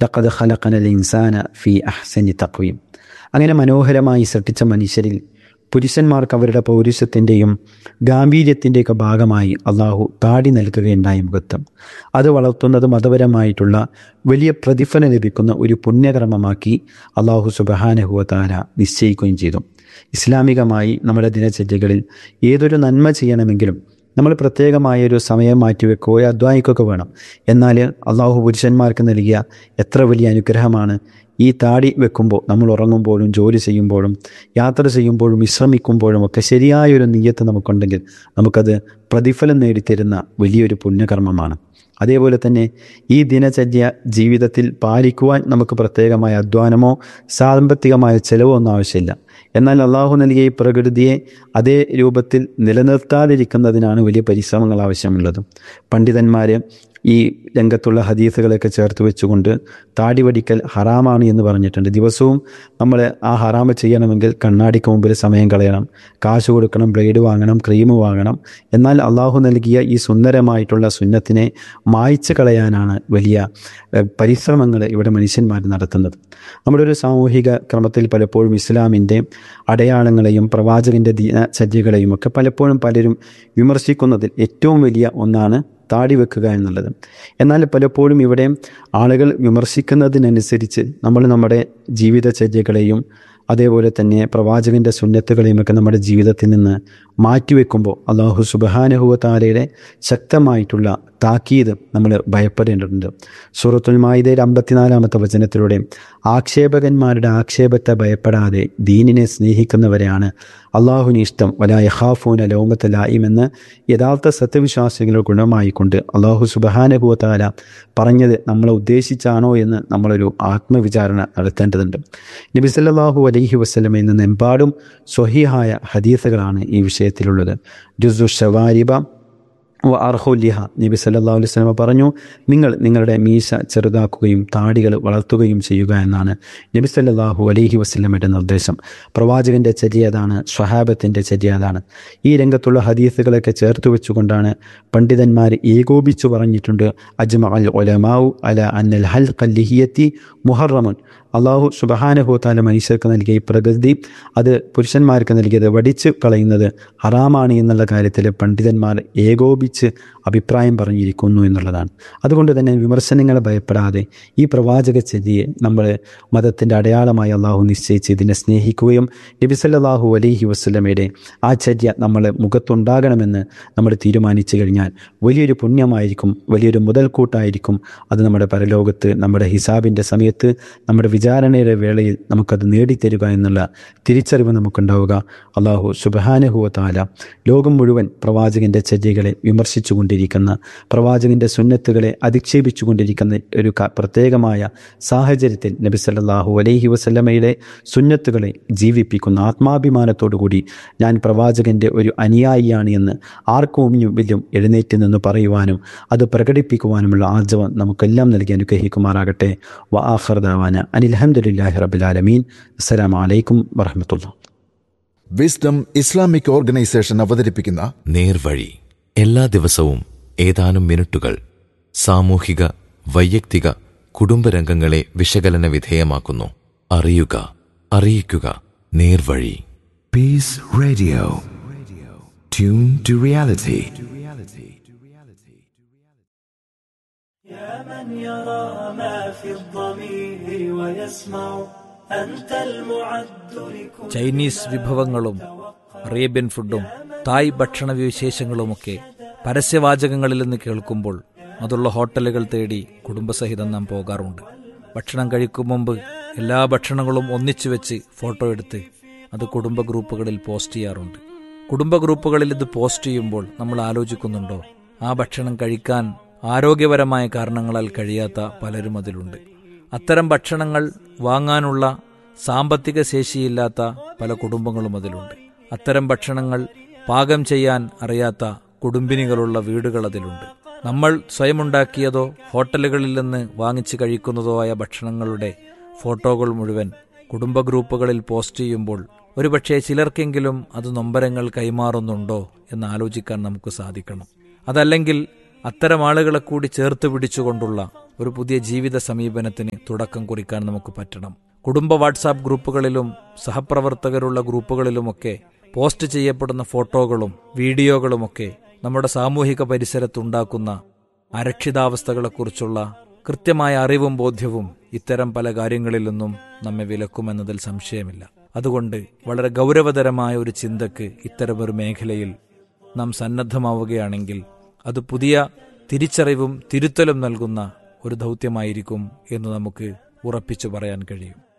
ലഖദ് ഖലഖനൽ ഇൻസാന ഫി അഹ്സനി തക്വീം അങ്ങനെ മനോഹരമായി സൃഷ്ടിച്ച മനുഷ്യരിൽ പുരുഷന്മാർക്ക് അവരുടെ പൗരുഷത്തിൻ്റെയും ഗാംഭീര്യത്തിൻ്റെയൊക്കെ ഭാഗമായി അള്ളാഹു താടി നൽകുകയുണ്ടായി മുഖത്ത് അത് വളർത്തുന്നത് മതപരമായിട്ടുള്ള വലിയ പ്രതിഫലം ലഭിക്കുന്ന ഒരു പുണ്യകർമ്മമാക്കി അള്ളാഹു സുബഹാനഹുവതാര നിശ്ചയിക്കുകയും ചെയ്തു ഇസ്ലാമികമായി നമ്മുടെ ദിനചര്യകളിൽ ഏതൊരു നന്മ ചെയ്യണമെങ്കിലും നമ്മൾ പ്രത്യേകമായ ഒരു സമയം മാറ്റിവെക്കുകയോ അധ്വാനിക്കുകയൊക്കെ വേണം എന്നാൽ അള്ളാഹു പുരുഷന്മാർക്ക് നൽകിയ എത്ര വലിയ അനുഗ്രഹമാണ് ഈ താടി വെക്കുമ്പോൾ നമ്മൾ ഉറങ്ങുമ്പോഴും ജോലി ചെയ്യുമ്പോഴും യാത്ര ചെയ്യുമ്പോഴും വിശ്രമിക്കുമ്പോഴും ഒക്കെ ശരിയായൊരു നീയത്ത് നമുക്കുണ്ടെങ്കിൽ നമുക്കത് പ്രതിഫലം നേടിത്തരുന്ന വലിയൊരു പുണ്യകർമ്മമാണ് അതേപോലെ തന്നെ ഈ ദിനചര്യ ജീവിതത്തിൽ പാലിക്കുവാൻ നമുക്ക് പ്രത്യേകമായ അധ്വാനമോ സാമ്പത്തികമായ ചിലവോ ഒന്നും ആവശ്യമില്ല എന്നാൽ അള്ളാഹു നൽകിയ ഈ പ്രകൃതിയെ അതേ രൂപത്തിൽ നിലനിർത്താതിരിക്കുന്നതിനാണ് വലിയ പരിശ്രമങ്ങൾ ആവശ്യമുള്ളത് പണ്ഡിതന്മാർ ഈ രംഗത്തുള്ള ഹദീസുകളൊക്കെ ചേർത്ത് വെച്ചുകൊണ്ട് താടി വടിക്കൽ ഹറാമാണ് എന്ന് പറഞ്ഞിട്ടുണ്ട് ദിവസവും നമ്മൾ ആ ഹറാമ് ചെയ്യണമെങ്കിൽ കണ്ണാടിക്ക് മുമ്പിൽ സമയം കളയണം കാശ് കൊടുക്കണം ബ്ലേഡ് വാങ്ങണം ക്രീം വാങ്ങണം എന്നാൽ അള്ളാഹു നൽകിയ ഈ സുന്ദരമായിട്ടുള്ള സുന്നത്തിനെ മായ്ച്ചു കളയാനാണ് വലിയ പരിശ്രമങ്ങൾ ഇവിടെ മനുഷ്യന്മാർ നടത്തുന്നത് നമ്മുടെ ഒരു സാമൂഹിക ക്രമത്തിൽ പലപ്പോഴും ഇസ്ലാമിൻ്റെ അടയാളങ്ങളെയും പ്രവാചകൻ്റെ ദിനചര്യകളെയും ഒക്കെ പലപ്പോഴും പലരും വിമർശിക്കുന്നതിൽ ഏറ്റവും വലിയ ഒന്നാണ് താടി വെക്കുക എന്നുള്ളത് എന്നാൽ പലപ്പോഴും ഇവിടെ ആളുകൾ വിമർശിക്കുന്നതിനനുസരിച്ച് നമ്മൾ നമ്മുടെ ജീവിതചര്യകളെയും അതേപോലെ തന്നെ പ്രവാചകൻ്റെ സുന്നത്തുകളെയുമൊക്കെ നമ്മുടെ ജീവിതത്തിൽ നിന്ന് മാറ്റിവെക്കുമ്പോൾ അള്ളാഹു സുബഹാനഹുവത്താലയുടെ ശക്തമായിട്ടുള്ള താക്കീത് നമ്മൾ ഭയപ്പെടേണ്ടതുണ്ട് സൂറത്തുൽ മായിദയിൽ അമ്പത്തിനാലാമത്തെ വചനത്തിലൂടെ ആക്ഷേപകന്മാരുടെ ആക്ഷേപത്തെ ഭയപ്പെടാതെ ദീനിനെ സ്നേഹിക്കുന്നവരെയാണ് അള്ളാഹുവിന് ഇഷ്ടം വലായ ഹാഫൂന ലോമത്ത ലായിം എന്ന് യഥാർത്ഥ സത്യവിശ്വാസികളുടെ ഗുണമായിക്കൊണ്ട് അള്ളാഹു സുബഹാനഹുവത്താല പറഞ്ഞത് നമ്മളെ ഉദ്ദേശിച്ചാണോ എന്ന് നമ്മളൊരു ആത്മവിചാരണ നടത്തേണ്ടതുണ്ട് നബി സല്ലാഹു അലൈഹി വസ്ലമയിൽ നിന്ന് എമ്പാടും സ്വഹീഹായ ഹദീസുകളാണ് ഈ വിഷയത്തിലുള്ളത് ജുസു ഷവാരിബ വ അർഹുല്ലിഹ നബി സല്ലാ അലൈഹി സ്വലമ പറഞ്ഞു നിങ്ങൾ നിങ്ങളുടെ മീശ ചെറുതാക്കുകയും താടികൾ വളർത്തുകയും ചെയ്യുക എന്നാണ് നബി സല്ലാഹു അലൈഹി വസ്ലമയുടെ നിർദ്ദേശം പ്രവാചകൻ്റെ ചര്യ അതാണ് സ്വഹാബത്തിൻ്റെ ചര്യ അതാണ് ഈ രംഗത്തുള്ള ഹദീസുകളൊക്കെ ചേർത്ത് വെച്ചുകൊണ്ടാണ് പണ്ഡിതന്മാർ ഏകോപിച്ചു പറഞ്ഞിട്ടുണ്ട് അജ്മ അൽ ഒലമാവു അല അന്നൽ ഹൽ കല്ലിഹിയത്തി മുഹറമുൻ അള്ളാഹു സുബഹാനഹുത്താല മനുഷ്യർക്ക് നൽകിയ ഈ പ്രകൃതി അത് പുരുഷന്മാർക്ക് നൽകിയത് വടിച്ച് കളയുന്നത് ഹറാമാണ് എന്നുള്ള കാര്യത്തിൽ പണ്ഡിതന്മാർ ഏകോപിച്ച് അഭിപ്രായം പറഞ്ഞിരിക്കുന്നു എന്നുള്ളതാണ് അതുകൊണ്ട് തന്നെ വിമർശനങ്ങളെ ഭയപ്പെടാതെ ഈ പ്രവാചക ചര്യയെ നമ്മൾ മതത്തിൻ്റെ അടയാളമായി അള്ളാഹു നിശ്ചയിച്ച് ഇതിനെ സ്നേഹിക്കുകയും നബിസല്ലാഹു അലൈഹി വസ്ലമയുടെ ആ ചര്യ നമ്മൾ മുഖത്തുണ്ടാകണമെന്ന് നമ്മൾ തീരുമാനിച്ചു കഴിഞ്ഞാൽ വലിയൊരു പുണ്യമായിരിക്കും വലിയൊരു മുതൽക്കൂട്ടായിരിക്കും അത് നമ്മുടെ പരലോകത്ത് നമ്മുടെ ഹിസാബിൻ്റെ സമയത്ത് നമ്മുടെ വിചാരണയുടെ വേളയിൽ നമുക്കത് നേടിത്തരിക എന്നുള്ള തിരിച്ചറിവ് നമുക്കുണ്ടാവുക അള്ളാഹു സുബഹാനഹുവ താല ലോകം മുഴുവൻ പ്രവാചകൻ്റെ ചര്യകളെ വിമർശിച്ചുകൊണ്ടിരിക്കുന്ന പ്രവാചകൻ്റെ സുന്നത്തുകളെ അധിക്ഷേപിച്ചുകൊണ്ടിരിക്കുന്ന ഒരു പ്രത്യേകമായ സാഹചര്യത്തിൽ നബി സല്ലാഹു അലൈഹി വസല്ലമയുടെ സുന്നത്തുകളെ ജീവിപ്പിക്കുന്ന ആത്മാഭിമാനത്തോടു കൂടി ഞാൻ പ്രവാചകൻ്റെ ഒരു അനുയായിയാണ് എന്ന് ആർക്കും മുമ്പിലും എഴുന്നേറ്റ് നിന്ന് പറയുവാനും അത് പ്രകടിപ്പിക്കുവാനുമുള്ള ആർജവം നമുക്കെല്ലാം നൽകി അനുഗ്രഹിക്കുമാറാകട്ടെ വ ആഹർദാവാന അനിൽഹമ്മദില്ലാഹി റബുലാലമീൻ അസ്സലാം വലൈക്കും വറഹമത്തുള്ള വിസ്ഡം ഇസ്ലാമിക് ഓർഗനൈസേഷൻ അവതരിപ്പിക്കുന്ന നേർവഴി എല്ലാ ദിവസവും ഏതാനും മിനിറ്റുകൾ സാമൂഹിക വൈയക്തിക കുടുംബരംഗങ്ങളെ വിശകലന വിധേയമാക്കുന്നു അറിയുക അറിയിക്കുക നേർവഴി Peace Radio. Tune to reality. يا من يرى ما في الضمير ويسمع أنت المعد لكل Chinese വിഭവങ്ങളും അറേബ്യൻ ഫുഡും തായ് ഭക്ഷണ വിശേഷങ്ങളുമൊക്കെ പരസ്യവാചകങ്ങളിൽ നിന്ന് കേൾക്കുമ്പോൾ അതുള്ള ഹോട്ടലുകൾ തേടി കുടുംബസഹിതം നാം പോകാറുണ്ട് ഭക്ഷണം കഴിക്കും മുമ്പ് എല്ലാ ഭക്ഷണങ്ങളും ഒന്നിച്ചു വെച്ച് ഫോട്ടോ എടുത്ത് അത് കുടുംബ ഗ്രൂപ്പുകളിൽ പോസ്റ്റ് ചെയ്യാറുണ്ട് കുടുംബ ഗ്രൂപ്പുകളിൽ ഇത് പോസ്റ്റ് ചെയ്യുമ്പോൾ നമ്മൾ ആലോചിക്കുന്നുണ്ടോ ആ ഭക്ഷണം കഴിക്കാൻ ആരോഗ്യപരമായ കാരണങ്ങളാൽ കഴിയാത്ത പലരും അതിലുണ്ട് അത്തരം ഭക്ഷണങ്ങൾ വാങ്ങാനുള്ള സാമ്പത്തിക ശേഷിയില്ലാത്ത പല കുടുംബങ്ങളും അതിലുണ്ട് അത്തരം ഭക്ഷണങ്ങൾ പാകം ചെയ്യാൻ അറിയാത്ത കുടുംബിനികളുള്ള വീടുകൾ അതിലുണ്ട് നമ്മൾ സ്വയം ഉണ്ടാക്കിയതോ ഹോട്ടലുകളിൽ നിന്ന് വാങ്ങിച്ച് കഴിക്കുന്നതോ ആയ ഭക്ഷണങ്ങളുടെ ഫോട്ടോകൾ മുഴുവൻ കുടുംബ ഗ്രൂപ്പുകളിൽ പോസ്റ്റ് ചെയ്യുമ്പോൾ ഒരുപക്ഷെ ചിലർക്കെങ്കിലും അത് നൊമ്പരങ്ങൾ കൈമാറുന്നുണ്ടോ എന്ന് ആലോചിക്കാൻ നമുക്ക് സാധിക്കണം അതല്ലെങ്കിൽ അത്തരം ആളുകളെ കൂടി ചേർത്ത് പിടിച്ചുകൊണ്ടുള്ള ഒരു പുതിയ ജീവിത സമീപനത്തിന് തുടക്കം കുറിക്കാൻ നമുക്ക് പറ്റണം കുടുംബ വാട്സാപ്പ് ഗ്രൂപ്പുകളിലും സഹപ്രവർത്തകരുള്ള ഗ്രൂപ്പുകളിലുമൊക്കെ പോസ്റ്റ് ചെയ്യപ്പെടുന്ന ഫോട്ടോകളും വീഡിയോകളുമൊക്കെ നമ്മുടെ സാമൂഹിക പരിസരത്തുണ്ടാക്കുന്ന അരക്ഷിതാവസ്ഥകളെക്കുറിച്ചുള്ള കൃത്യമായ അറിവും ബോധ്യവും ഇത്തരം പല കാര്യങ്ങളിൽ നിന്നും നമ്മെ വിലക്കുമെന്നതിൽ സംശയമില്ല അതുകൊണ്ട് വളരെ ഗൗരവതരമായ ഒരു ചിന്തക്ക് ഇത്തരമൊരു മേഖലയിൽ നാം സന്നദ്ധമാവുകയാണെങ്കിൽ അത് പുതിയ തിരിച്ചറിവും തിരുത്തലും നൽകുന്ന ഒരു ദൗത്യമായിരിക്കും എന്ന് നമുക്ക് ഉറപ്പിച്ചു പറയാൻ കഴിയും